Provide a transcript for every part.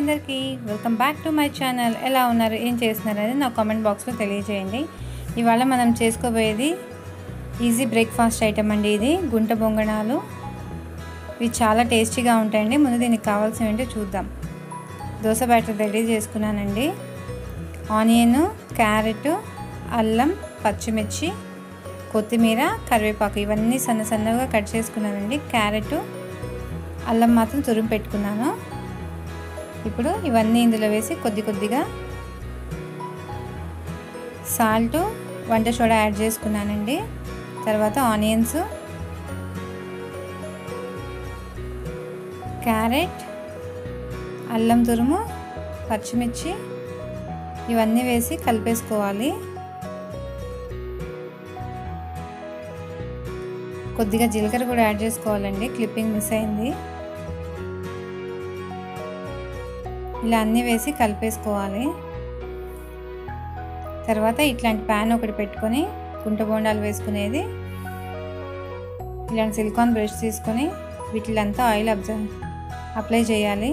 అందరికీ welcome back to my channel ఎలా ఉన్నారు ఏం చేస్తున్నారు అనేది నా కామెంట్ బాక్స్లో తెలియజేయండి ఇవాళ మనం చేసుకోబోయేది ఈజీ బ్రేక్ఫాస్ట్ ఐటమ్ అండి ఇది గుంట బొంగణాలు ఇవి చాలా టేస్టీగా ఉంటాయండి ముందు దీనికి కావాల్సినవి ఏంటో చూద్దాం దోశ బ్యాటర్ రెడీ చేసుకున్నానండి ఆనియన్ క్యారెట్ అల్లం పచ్చిమిర్చి కొత్తిమీర కరివేపాకు ఇవన్నీ సన్న సన్నగా కట్ చేసుకున్నానండి క్యారెట్ అల్లం మాత్రం తురిమి పెట్టుకున్నాను ఇప్పుడు ఇవన్నీ ఇందులో వేసి కొద్ది కొద్దిగా సాల్ట్ వంట సోడా యాడ్ చేసుకున్నానండి తర్వాత ఆనియన్స్ క్యారెట్ అల్లం తురుము పచ్చిమిర్చి ఇవన్నీ వేసి కలిపేసుకోవాలి కొద్దిగా జీలకర్ర కూడా యాడ్ చేసుకోవాలండి క్లిప్పింగ్ మిస్ అయింది ఇలా అన్నీ వేసి కలిపేసుకోవాలి తర్వాత ఇట్లాంటి ప్యాన్ ఒకటి పెట్టుకొని గుంట బోండాలు వేసుకునేది ఇలాంటి సిలికాన్ బ్రష్ తీసుకొని వీటిలంతా ఆయిల్ అబ్జర్వ్ అప్లై చేయాలి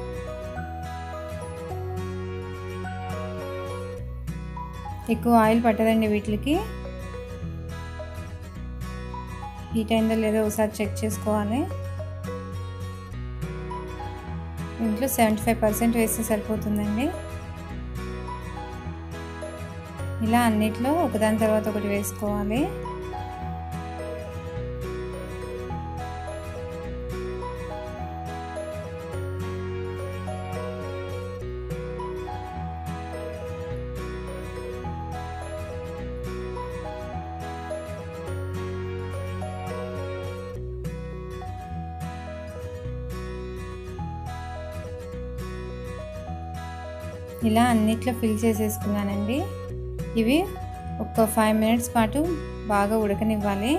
ఎక్కువ ఆయిల్ పట్టదండి వీటికి హీట్ అయిందో లేదో ఒకసారి చెక్ చేసుకోవాలి ఇంట్లో సెవెంటీ ఫైవ్ పర్సెంట్ వేస్తే సరిపోతుందండి ఇలా అన్నిట్లో ఒకదాని తర్వాత ఒకటి వేసుకోవాలి ఇలా అన్నిట్లో ఫిల్ చేసేసుకున్నానండి ఇవి ఒక ఫైవ్ మినిట్స్ పాటు బాగా ఉడకనివ్వాలి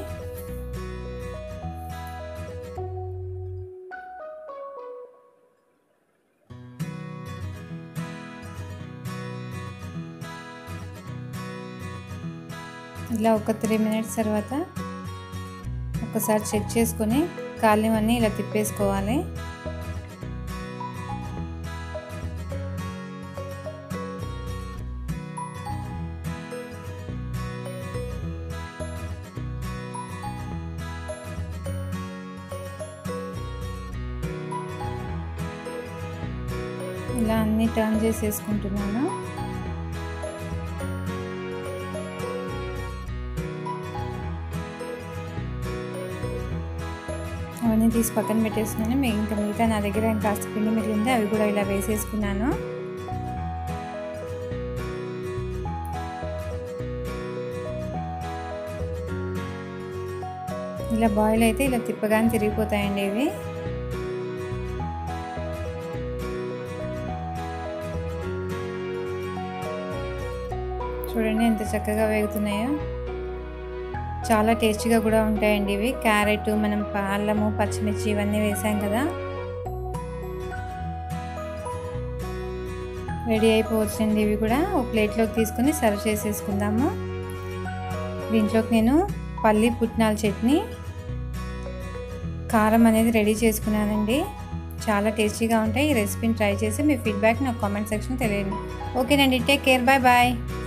ఇలా ఒక త్రీ మినిట్స్ తర్వాత ఒకసారి చెక్ చేసుకొని కాలివన్నీ ఇలా తిప్పేసుకోవాలి ఇలా అన్ని టర్న్ చేసేసుకుంటున్నాను అవన్నీ తీసి పక్కన పెట్టేస్తున్నాను మీ ఇంకా మిగతా నా దగ్గర ఇంకా పిండి మిగిలింది అవి కూడా ఇలా వేసేసుకున్నాను ఇలా బాయిల్ అయితే ఇలా తిప్పగానే తిరిగిపోతాయండి ఇవి చూడండి ఎంత చక్కగా వేగుతున్నాయో చాలా టేస్టీగా కూడా ఉంటాయండి ఇవి క్యారెట్ మనం అల్లము పచ్చిమిర్చి ఇవన్నీ వేసాం కదా రెడీ అయిపోవచ్చండి ఇవి కూడా ఒక ప్లేట్లోకి తీసుకొని సర్వ్ చేసేసుకుందాము దీంట్లోకి నేను పల్లి పుట్నాల చట్నీ కారం అనేది రెడీ చేసుకున్నానండి చాలా టేస్టీగా ఉంటాయి ఈ రెసిపీని ట్రై చేసి మీ ఫీడ్బ్యాక్ నాకు కామెంట్ సెక్షన్ తెలియండి ఓకేనండి టేక్ కేర్ బాయ్ బాయ్